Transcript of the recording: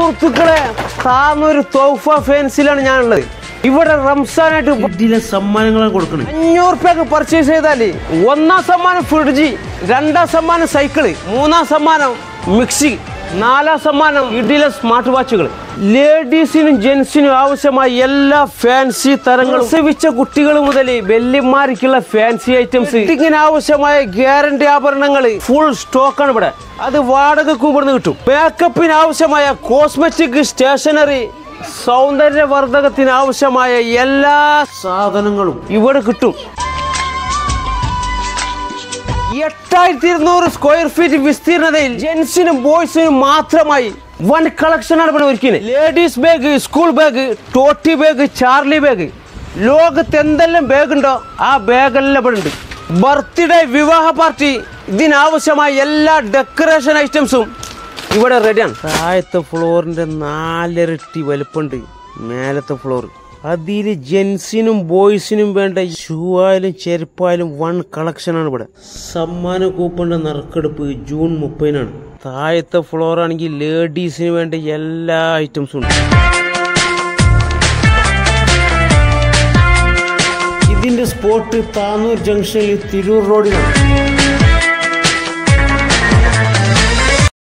സുഹൃത്തുക്കളെ താന്നൊരു തോഫ ഫാൻസിലാണ് ഞാനുള്ളത് ഇവിടെ റംസാനായിട്ട് ഇതിലെ സമ്മാനങ്ങളാണ് കൊടുക്കണത് അഞ്ഞൂറ് റുപ്യക്ക് പർച്ചേസ് ചെയ്താല് ഒന്നാം സമ്മാനം ഫ്രിഡ്ജ് രണ്ടാം സമ്മാനം സൈക്കിള് മൂന്നാം സമ്മാനം മിക്സി നാലാം സമ്മാനം ഇഡിലെ സ്മാർട്ട് വാച്ചുകൾ ലേഡീസിനും ജെൻസിനും ആവശ്യമായ എല്ലാ ഫാൻസി തരങ്ങളും പ്രസവിച്ച കുട്ടികൾ മുതൽ വെല്ലിമാർക്കുള്ള ഫാൻസി ഐറ്റംസ് ഇതിങ്ങനെ ആവശ്യമായ ഗ്യാരണ്ടി ആഭരണങ്ങൾ ഫുൾ സ്റ്റോക്കാണ് ഇവിടെ അത് വാടകക്കും ഇവിടുന്ന് കിട്ടും മേക്കപ്പിന് ആവശ്യമായ കോസ്മെറ്റിക് സ്റ്റേഷനറി സൗന്ദര്യവർദ്ധകത്തിന് ആവശ്യമായ എല്ലാ സാധനങ്ങളും ഇവിടെ കിട്ടും എട്ടായിരത്തി ഇരുന്നൂറ് സ്ക്വയർ ഫീറ്റ് വിസ്തീർണതയിൽ ജെൻസിനും ബോയ്സിനും മാത്രമായി വൺ കളക്ഷനാണ് ഇവിടെ ഒരുക്കിയത് ladies bag school bag tote bag Charlie bag ലോകത്ത് എന്തെല്ലാം ബാഗ് ഉണ്ടോ ആ ബാഗെല്ലാം ഇവിടെ ഉണ്ട് ബർത്ത്ഡേ വിവാഹ പാർട്ടി ഇതിനാവശ്യമായ എല്ലാ ഡെക്കറേഷൻ ഐറ്റംസും ഇവിടെ റെഡിയാണ് താഴത്തെ ഫ്ലോറിന്റെ നാലിരട്ടി വലുപ്പമുണ്ട് മേലത്തെ ഫ്ലോർ അതിൽ ജെൻസിനും ബോയ്സിനും വേണ്ട ഷൂ ആയാലും ചെരുപ്പായാലും വൺ കളക്ഷനാണ് ഇവിടെ സമ്മാന കൂപ്പണിന്റെ നറുക്കെടുപ്പ് ജൂൺ മുപ്പതിനാണ് താഴത്തെ ഫ്ലോർ ആണെങ്കിൽ ലേഡീസിന് വേണ്ട എല്ലാ ഐറ്റംസും ഉണ്ട് ഇതിന്റെ സ്പോട്ട് താനൂർ ജംഗ്ഷനിൽ തിരൂർ റോഡിലാണ്